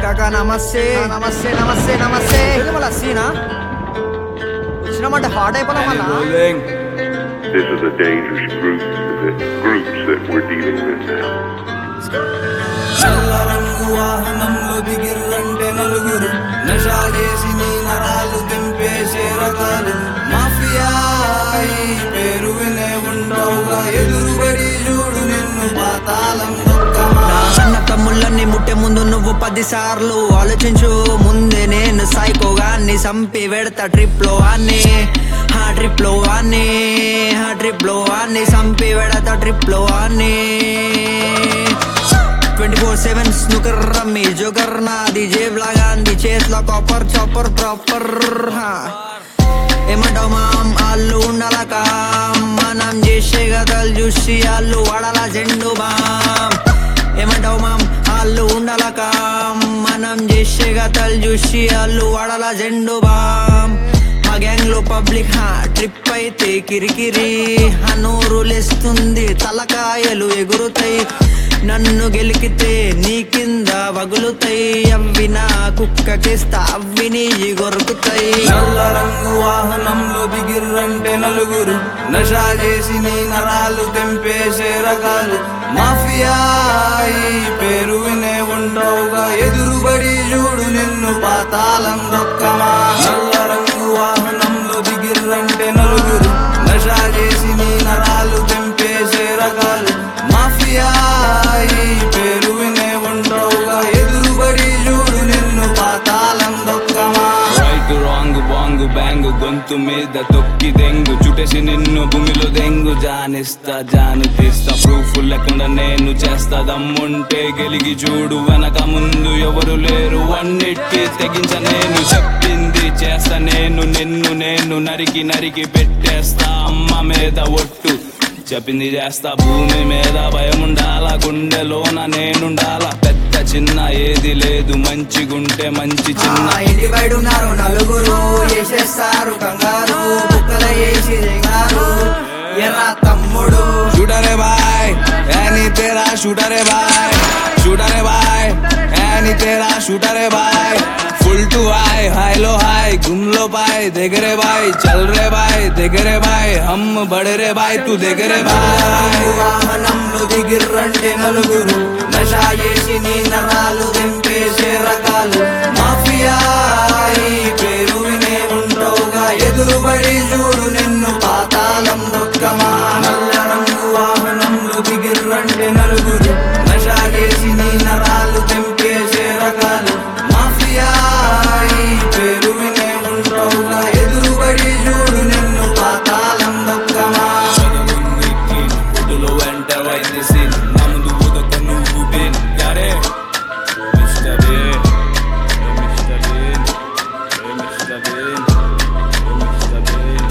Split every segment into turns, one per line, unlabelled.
కాకా నమస్తే నమస్తే నమస్తే నమస్తే ఇది మళ్ళీ సీనా వచ్చినామంటే హాట్ అయిపోయినా మళ్ళా
This is a dangerous group, the groups that we're dealing with now.
నల్ల రంగు వాహనంలో దిగిర్రంటే నలుగురు నషా చేసి నీ నరాలు తెంపేసే రకాలు మాఫియా ఈ పేరు వినే ఉండవుగా ఎదురుబడి చూడు నిన్ను పాతాళం దొక్కమా
అన్న తమ్ముళ్ళని ముట్టే ముందు నువ్వు పది సార్లు ఆలోచించు ముందే నేను సైకోగాన్ని సంపి వెడతా ట్రిప్ లో అన్ని ఆ ట్రిప్ లో అన్ని ఆ ట్రిప్ లో అన్ని సంపి వెడతా ట్రిప్ లో అన్ని twenty four seven snooker rummy joker నాది జేబులా గాంధీ చేతిలో కాపర్ చాపర్ ప్రాపర్ ఏమంటావు మామ్ వాళ్ళు ఉండాల కామ్ మనం చేసే కథలు చూసి వాళ్ళు వాడాల జెండు బామ్ ఏమంటావు మామ్ వాళ్ళు ఉండాల కామ్ మనం చేసే కథలు చూసి వాళ్ళు వాడాల జెండు బామ్ మా గ్యాంగ్ లో పబ్లిక్ హా ట్రిప్ అయితే కిరికిరి హనూరులేస్తుంది తలకాయలు ఎగురుతాయి నన్ను గెలికితే నీ కింద వగులుతాయి అవి నా కుక్కకిస్తా అవి నీ గొరుకుతాయి
నల్ల రంగు వాహనంలో దిగిర్రంటే నలుగురు నషా చేసి నీ నరాలు తెంపేసే రకాలు మాఫియా ఈ పేరు వినే ఉండవుగా ఎదురుబడి చూడు నిన్ను పాతాళం దొక్కమా నల్ల రంగు వాహనంలో దిగిర్రంటే నలుగురు నషా చేసి నీ నరాలు తెంపేసే రకాలు మాఫియా ఈ పేరు వినే ఉండవుగా ఎదురుబడి చూడు నిన్ను పాతాళం దొక్కమా
రైట్ రాంగ్ బాంగ్ బ్యాంగ్ గొంతు మీద తొక్కి దెంగు చుట్టేసి నిన్ను భూమిలో దెంగు జానిస్తా జాను తీస్తా ప్రూఫ్ లేకుండా నేను చేస్తా దమ్ముంటే గెలిగి చూడు వెనక ముందు ఎవరు లేరు అన్నిటి తెగించ నేను చెప్పింది చేస్తా నేను నిన్ను నేను నరికి నరికి పెట్టేస్తా అమ్మ మీద ఒట్టు చెప్పింది చేస్తా భూమి మీద భయం ఉండాలా గుండెలోన నేనుండాలా పెద్ద చిన్న ఏది లేదు మంచిగుంటే మంచి చిన్న
ఆ ఇంటి బయట ఉన్నారు నలుగురు వేసేస్తారు కంగారు కుక్కల వేసి దిగారు ఎర్ర తమ్ముడు
शूटर है भाई है नी तेरा शूटर है भाई शूटर है भाई है नी तेरा शूटर है भाई full to high high low high घूम लो भाई देख रे भाई चल रे भाई देख रे भाई हम बढ़ रे भाई तू देख रे भाई వాహనంలో దిగిర్రంటే నలుగురు నషా చేసి నీ నరాలు తెంపేసే రకాలు మాఫియా ఈ పేరు వినే ఉండవుగా ఎదురుబడి చూడు నిన్ను పాతాళం దొక్కమా నల్ల రంగు వాహనంలో దిగిర్రంటే నలుగురు నషా చేసి నీ నరాలు తెంపేసే రకాలు మాఫియా ఈ పేరు వినే ఉండవుగా ఎదురుబడి చూడు నిన్ను పాతాళం దొక్కమా
చదువునికి గుడ్డులో ఎంటర్ అయితే సీన్ నా ముందు ఊదక నువ్వు బీన్ యారే మిస్టర్ బీన్ ఏ మిస్టర్ బీన్ ఏ మిస్టర్ బీన్ ఏ మిస్టర్ బీన్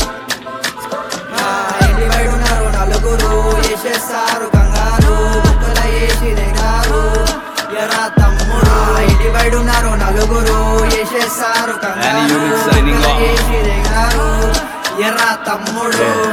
ఆ ఇంటి బయట ఉన్నారు నలుగురు వేసేస్తారు కంగారు కుక్కల వేసి దిగారు ఎర్ర తమ్ముడు ఆ ఇంటి బయట ఉన్నారు నలుగురు వేసేస్తారు
And unit signing off.
వేసి దిగారు ఎర్ర తమ్ముడు